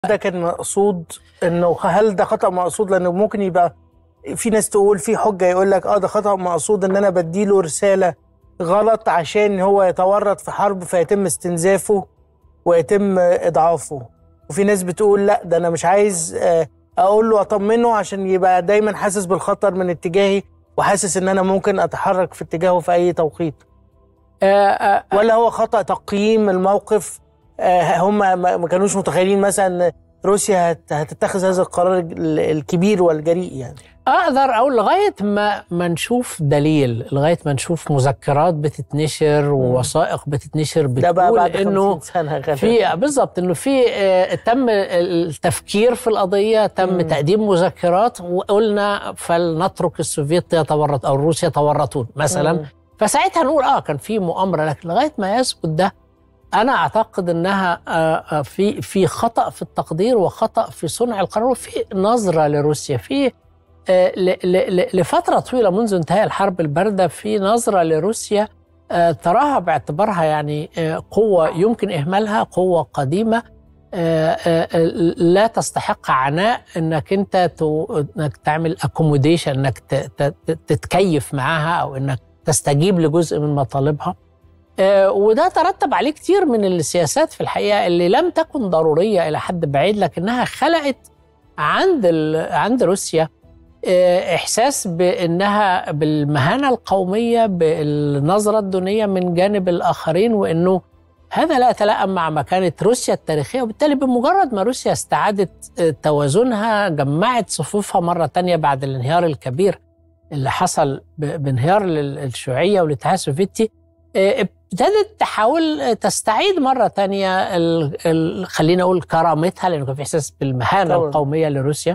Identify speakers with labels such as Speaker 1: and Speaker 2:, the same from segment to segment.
Speaker 1: ده كان مقصود انه هل ده خطا مقصود لانه ممكن يبقى في ناس تقول في حجه يقول لك اه ده خطا مقصود ان انا بديله رساله غلط عشان هو يتورط في حرب فيتم استنزافه ويتم اضعافه وفي ناس بتقول لا ده انا مش عايز آه، اقول له اطمنه عشان يبقى دايما حاسس بالخطر من اتجاهي وحاسس ان انا ممكن اتحرك في اتجاهه في اي توقيت
Speaker 2: آه، آه،
Speaker 1: ولا هو خطا تقييم الموقف آه، هم ما ما كانوش متخيلين مثلا ان روسيا هت- هتتخذ هذا القرار ال- الكبير والجريء يعني
Speaker 2: اقدر اقول لغايه ما ما نشوف دليل لغايه ما نشوف مذكرات بتتنشر ووثائق بتتنشر
Speaker 1: ده بقى
Speaker 2: بتقول
Speaker 1: بعد
Speaker 2: انه
Speaker 1: 50 سنه غالبا
Speaker 2: في بالظبط انه في آه، تم التفكير في القضيه تم
Speaker 1: مم.
Speaker 2: تقديم مذكرات وقلنا فلنترك السوفيت يتورط او الروس يتورطون مثلا
Speaker 1: مم.
Speaker 2: فساعتها نقول اه كان في مؤامره لكن لغايه ما يثبت ده انا اعتقد انها آه، آه، في في خطا في التقدير وخطا في صنع القرار وفي نظره لروسيا في آه، ل- ل- ل- لفتره طويله منذ انتهاء الحرب البارده في نظره لروسيا آه، تراها باعتبارها يعني آه، قوه يمكن اهمالها قوه قديمه آه، آه، آه، لا تستحق عناء انك انت تو- انك تعمل اكوموديشن انك ت- ت- ت- تتكيف معاها او انك تستجيب لجزء من مطالبها آه، وده ترتب عليه كتير من السياسات في الحقيقه اللي لم تكن ضروريه الى حد بعيد لكنها خلقت عند ال- عند روسيا آه، احساس بانها بالمهانه القوميه بالنظره الدونيه من جانب الاخرين وانه هذا لا يتلائم مع مكانه روسيا التاريخيه وبالتالي بمجرد ما روسيا استعادت آه، توازنها جمعت صفوفها مره تانية بعد الانهيار الكبير اللي حصل ب- بانهيار ال- الشيوعيه والاتحاد السوفيتي آه، ابتدت تحاول آه، تستعيد مره تانية ال- ال- خلينا اقول كرامتها لانه كان في احساس بالمهانه
Speaker 1: طبعاً.
Speaker 2: القوميه لروسيا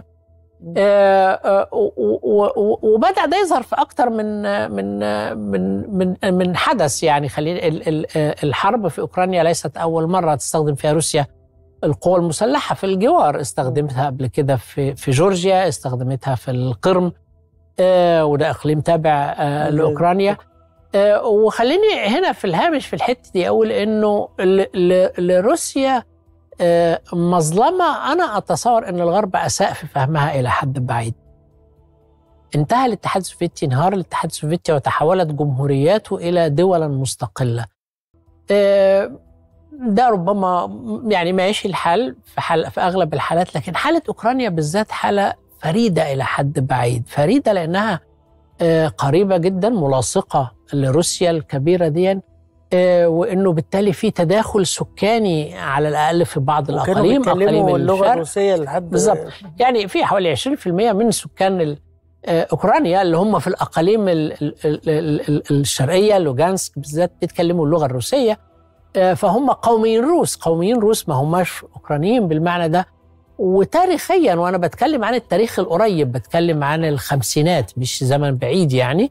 Speaker 2: آه، آه، و- و- و- وبدا ده يظهر في اكتر من آه، من آه، من من من حدث يعني خلينا ال- ال- آه، الحرب في اوكرانيا ليست اول مره تستخدم فيها روسيا القوى المسلحه في الجوار استخدمتها قبل كده في في جورجيا استخدمتها في القرم آه، وده اقليم تابع آه، لاوكرانيا آه، وخليني هنا في الهامش في الحته دي اقول انه ل- ل- لروسيا آه، مظلمه انا اتصور ان الغرب اساء في فهمها الى حد بعيد. انتهى الاتحاد السوفيتي انهار الاتحاد السوفيتي وتحولت جمهورياته الى دولا مستقله. آه، ده ربما يعني ماشي الحال في حال في اغلب الحالات لكن حاله اوكرانيا بالذات حاله فريده الى حد بعيد، فريده لانها آه، قريبه جدا ملاصقه لروسيا الكبيره دي آه، وانه بالتالي في تداخل سكاني على الاقل في بعض
Speaker 1: وكانوا
Speaker 2: الاقاليم اقاليم
Speaker 1: بيتكلموا اللغه
Speaker 2: الشرق
Speaker 1: الروسيه لحد
Speaker 2: بالظبط. يعني في حوالي 20% من سكان ال- آه، اوكرانيا اللي هم في الاقاليم ال- ال- ال- ال- ال- الشرقيه لوغانسك بالذات بيتكلموا اللغه الروسيه آه، فهم قوميين روس قوميين روس ما هماش اوكرانيين بالمعنى ده وتاريخيا وانا بتكلم عن التاريخ القريب بتكلم عن الخمسينات مش زمن بعيد يعني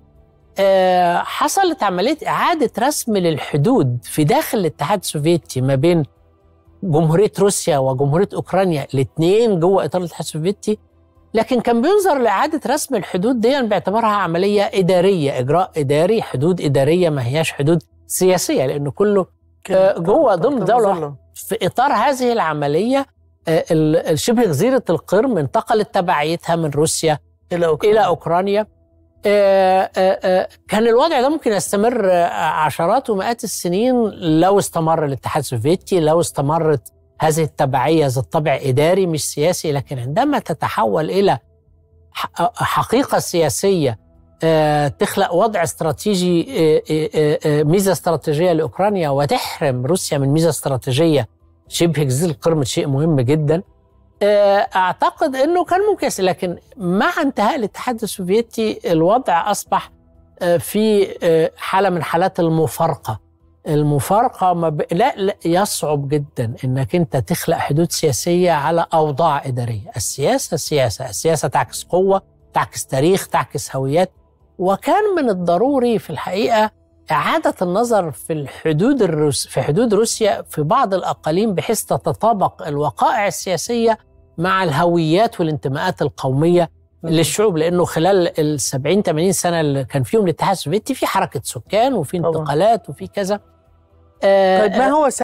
Speaker 2: آه، حصلت عمليه اعاده رسم للحدود في داخل الاتحاد السوفيتي ما بين جمهوريه روسيا وجمهوريه اوكرانيا الاثنين جوه اطار الاتحاد السوفيتي لكن كان بينظر لاعاده رسم الحدود دي باعتبارها عمليه اداريه اجراء اداري حدود اداريه ما هياش حدود سياسيه لانه كله آه، جوه ضمن دولة واحدة. في اطار هذه العمليه آه، ال- شبه جزيره القرم انتقلت تبعيتها من روسيا
Speaker 1: الى اوكرانيا
Speaker 2: الى اوكرانيا آه، آه، آه، كان الوضع ده ممكن يستمر آه، عشرات ومئات السنين لو استمر الاتحاد السوفيتي لو استمرت هذه التبعيه ذات طابع اداري مش سياسي لكن عندما تتحول الى ح- حقيقه سياسيه آه، تخلق وضع استراتيجي آه، آه، آه، ميزه استراتيجيه لاوكرانيا وتحرم روسيا من ميزه استراتيجيه شبه جزيره القرم شيء مهم جدا آه، اعتقد انه كان ممكن يصل، لكن مع انتهاء الاتحاد السوفيتي الوضع اصبح آه، في آه، حاله من حالات المفارقه المفارقه ما ب... لا, لا يصعب جدا انك انت تخلق حدود سياسيه على اوضاع اداريه السياسه سياسه السياسه تعكس قوه تعكس تاريخ تعكس هويات وكان من الضروري في الحقيقه اعاده النظر في الحدود الروس في حدود روسيا في بعض الاقاليم بحيث تتطابق الوقائع السياسيه مع الهويات والانتماءات القوميه للشعوب لانه خلال ال 70 80 سنه اللي كان فيهم الاتحاد السوفيتي في حركه سكان وفي
Speaker 1: طبعاً.
Speaker 2: انتقالات وفي كذا آه،
Speaker 1: طيب ما هو